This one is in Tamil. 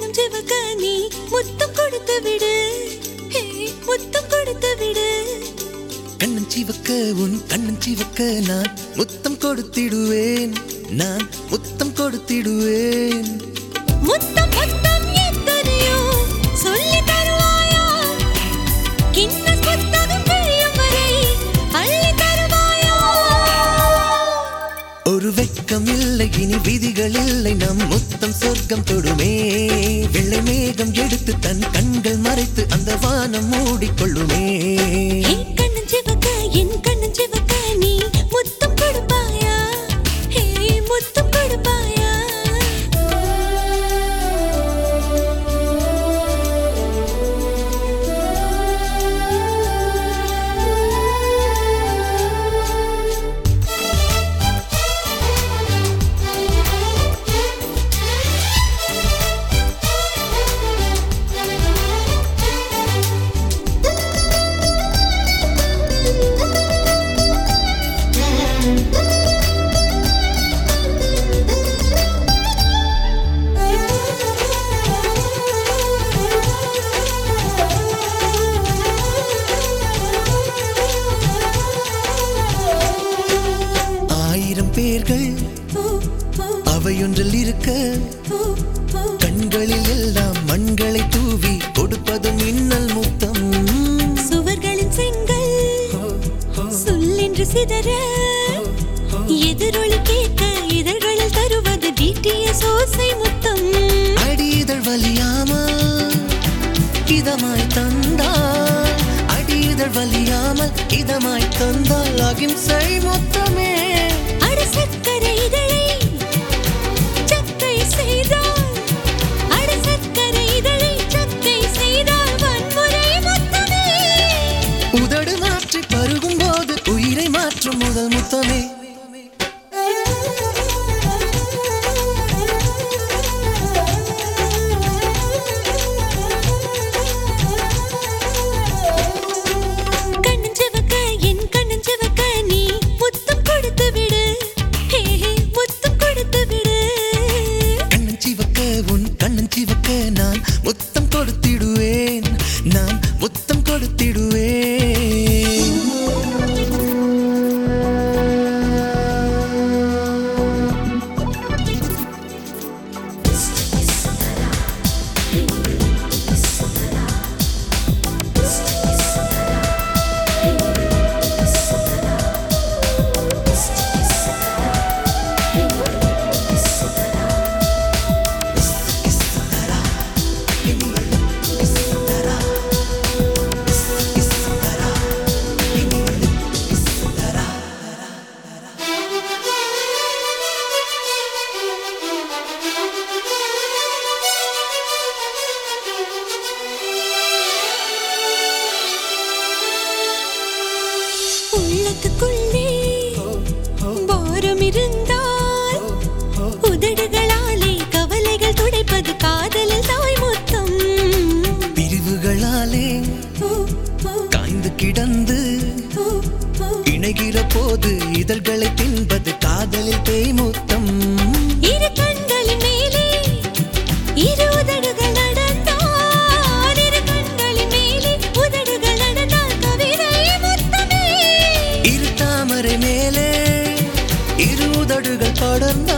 கண்ணும் சிவக்க நீ முத்தம் கொடுத்து விடு ஹே, முத்தம் கொடுத்து விடு கண்ணன் சிவக்க உன் கண்ணன் சிவக்க நான் முத்தம் கொடுத்திடுவேன் நான் முத்தம் கொடுத்திடுவேன் முத்தம் முத்தம் எத்தனையோ சொல்லி தருவாயா கின்னஸ் புத்தகம் கிழியும் வரை அள்ளி தருவாயா ஒரு வெட்கம் இல்லை இனி விதிகள் இல்லை நம் முத்தம் சொர்க்கம் தொடுமே வெள்ளை மேகம் எடுத்து தன் கண்கள் மறைத்து அந்த வானம் மூடிக்கொள்ளுமே என் கண்ணன் சிவக்க என் கண்ணன் சிவக்க நீ முத்தம் கொடுப்பாயா ஹே முத்தம் கொடுப்பாயா ஆயிரம் பேர்கள் அவையொன்றில் இருக்க கண்களில் எல்லாம் மண்களை தூவி கொடுப்பதும் மின்னல் முத்தம் சுவர்களின் செங்கல் சொல்லென்று சிதற எதிரொலி கேட்க இதழ்களில் தருவது டிடிஎஸ் ஓசை முத்தம் அடிதழ் வலியாமல் இதமாய் தந்தால் அடிதழ் வலியாமல் இதமாய் தந்தால் அகிம்சை மொத்தமே அட சக்கரை இதழை சக்கை செய்தால் அட சக்கரை இதழை சக்கை செய்தால் வன்முறை மொத்தமே உதடு மாற்றி பருகும் போது உயிரை மாற்றும் முதல் முத்தமே கண்ணன் சிவக்க என் கண்ணன் சிவக்க நீ முத்தம் கொடுத்து விடு ஹே ஹே முத்தம் கொடுத்து விடு கண்ணன் சிவக்க உன் கண்ணன் சிவக்க நான் முத்தம் கொடுத்திடுவேன் நான் முத்தம் கொடுத்திடுவேன் உள்ளத்துக்குள்ளே பாரம் இருந்தால் உதடுகளாலே கவலைகள் துடைப்பது காதலில் தாய் முத்தம் பிரிவுகளாலே காய்ந்து கிடந்து இணைகிற போது இதழ்களை தின்பது காதலில் தேய்முத்தம் இரு கண்களின் மேலே இரு உதடுகள் நடந்தால் இரு கண்களின் மேலே உதடுகள் நடந்தால் கவிதை முத்தமே இரு தாமரை மேலே இரு உதடுகள் படர்ந்த